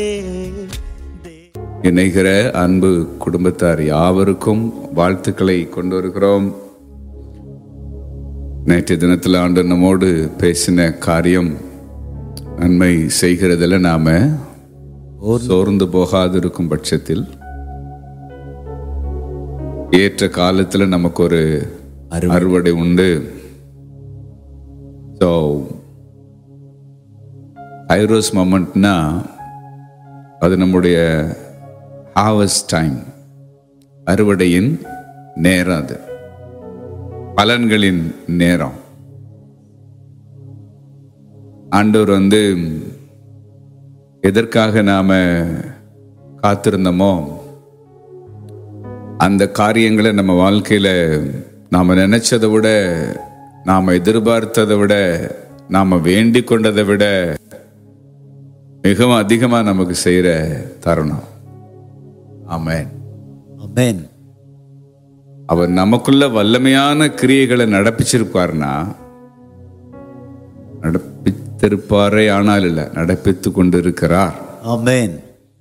இணைகிற அன்பு குடும்பத்தார் யாவருக்கும் வாழ்த்துக்களை கொண்டு வருகிறோம் நேற்று தினத்தில் ஆண்டு நம்மோடு பேசின காரியம் நன்மை செய்கிறதுல நாம சோர்ந்து போகாதிருக்கும் பட்சத்தில் ஏற்ற காலத்துல நமக்கு ஒரு அறுவடை உண்டு ஸோ ஐரோஸ் மொமெண்ட்னா அது நம்முடைய ஹார்வஸ்ட் டைம் அறுவடையின் நேரம் அது பலன்களின் நேரம் ஆண்டவர் வந்து எதற்காக நாம காத்திருந்தோமோ அந்த காரியங்களை நம்ம வாழ்க்கையில நாம நினைச்சதை விட நாம எதிர்பார்த்ததை விட நாம வேண்டிக் கொண்டதை விட மிகவும் அதிகமா நமக்கு செய்யற தருணம் ஆமென் அமேன் அவர் நமக்குள்ள வல்லமையான கிரியைகளை நடப்பிச்சிருப்பார்னா நடப்பித்திருப்பாரே ஆனால் இல்ல நடப்பித்து கொண்டிருக்கிறார் அமேன்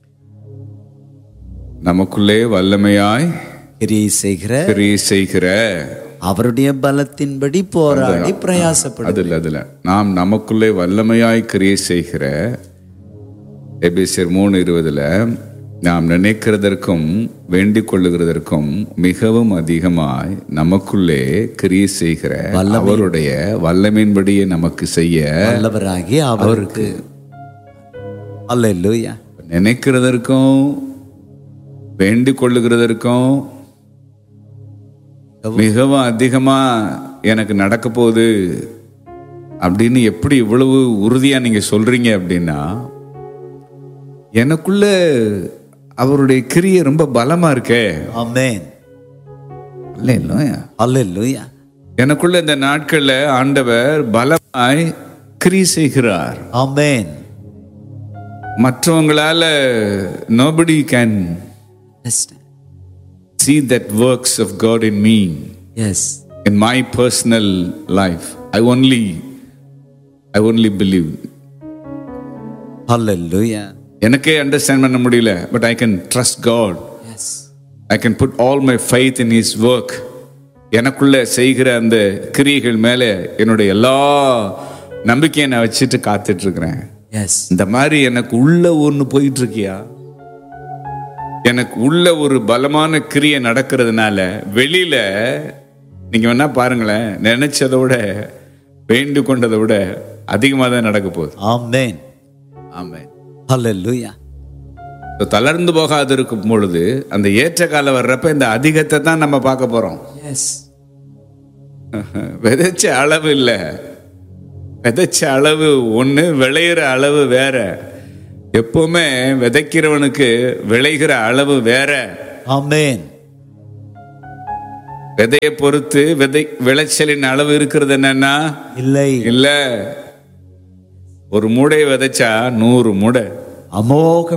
நமக்குள்ளே வல்லமையாய் கிரியை செய்கிற கிரியை செய்கிற அவருடைய பலத்தின்படி போராடி பிரயாசப்படும் அதுல அதுல நாம் நமக்குள்ளே வல்லமையாய் கிரியை செய்கிற எபேசியர் மூணு இருபதுல நாம் நினைக்கிறதற்கும் வேண்டிக் கொள்ளுகிறதற்கும் மிகவும் அதிகமாய் நமக்குள்ளே கிரியை செய்கிற அவருடைய வல்லமையின்படியே நமக்கு செய்ய வல்லவராகி அவருக்கு அல்லேலூயா நினைக்கிறதற்கும் வேண்டிக் கொள்ளுகிறதற்கும் மிகவும் அதிகமா எனக்கு நடக்க போகுது அப்படின்னு எப்படி இவ்வளவு உறுதியா நீங்க சொல்றீங்க அப்படின்னா எனக்குள்ள அவருடைய கிரியை ரொம்ப பலமா இருக்கே அமேன் இல்ல இல்லையா அல்லேலூயா எனக்குள்ள இந்த நாட்கள்ல ஆண்டவர் பலமாய் கிரி செய்கிறார் அமேன் மற்றவங்களால nobody can see that works of God in me yes in my personal life i only i only believe hallelujah எனக்கே அண்டர்ஸ்டாண்ட் பண்ண முடியல but I can trust God yes I can put all my faith in his work எனக்குள்ள செய்கிற அந்த கிரியைகள் மேலே என்னுடைய எல்லா நம்பிக்கையை நான் வச்சுட்டு காத்துட்டு இருக்கிறேன் எஸ் இந்த மாதிரி எனக்கு உள்ள ஒன்று போயிட்டு இருக்கியா எனக்கு உள்ள ஒரு பலமான கிரியை நடக்கிறதுனால வெளியில நீங்க வேணா பாருங்களேன் நினைச்சதை விட வேண்டு கொண்டதை விட அதிகமாக தான் நடக்க போகுது ஆமென் ஆமாம் அல்லேலூயா தளர்ந்து போகாது இருக்கும் பொழுது அந்த ஏற்ற காலம் வர்றப்ப இந்த அதிகத்தை தான் நம்ம பார்க்க போறோம் எஸ் விதைச்ச அளவு இல்லை விதைச்ச அளவு ஒன்று விளையிற அளவு வேற எப்பவுமே விதைக்கிறவனுக்கு விளைகிற அளவு வேற ஆமென் விதையை பொறுத்து விதை விளைச்சலின் அளவு இருக்கிறது என்னன்னா இல்லை இல்ல ஒரு மூடையை விதைச்சா நூறு மூடை அமோக